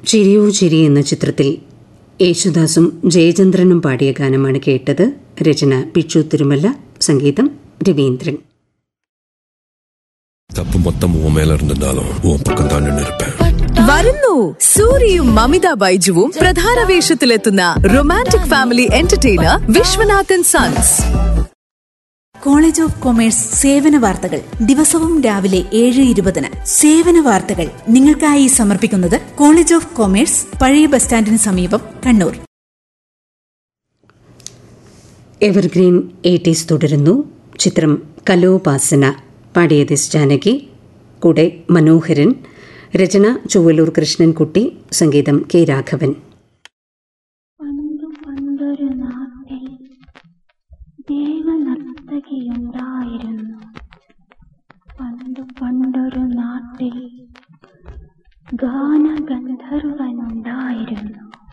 ചിരിയോ ചിരി എന്ന ചിത്രത്തിൽ യേശുദാസും ജയചന്ദ്രനും പാടിയ ഗാനമാണ് കേട്ടത് രചന പിച്ചു തിരുമല്ല സംഗീതം രവീന്ദ്രൻ தப்பு மொத்தம் உன் மேல இருந்திருந்தாலும் உன் பக்கம் தான் நின்று இருப்பேன் വരുന്നു സൂര്യയും മമിത ബൈജുവും പ്രധാന വേഷത്തിലെത്തുന്ന romantic family entertainer Viswanathan sons college of commerce സേവന വാർത്തകൾ ദിവസവും രാവിലെ ഏഴ് ഇരുപതിന് സേവന വാർത്തകൾ നിങ്ങൾക്കായി സമർപ്പിക്കുന്നത് കോളേജ് ഓഫ് കൊമേഴ്സ് പഴയ ബസ് സ്റ്റാൻഡിന് സമീപം കണ്ണൂർ എവർഗ്രീൻ എയ്റ്റീസ് തുടരുന്നു ചിത്രം കലോപാസന പാടിയത് എസ് ജാനകി കൂടെ മനോഹരൻ രചന ചൊവ്വലൂർ കൃഷ്ണൻകുട്ടി സംഗീതം കെ രാഘവൻ പണ്ടു പണ്ടൊരു നാട്ടിൽ ദേവനർത്തകിയുണ്ടായിരുന്നു പണ്ടു പണ്ടൊരു നാട്ടിൽ ഗാനഗന്ധർവനുണ്ടായിരുന്നു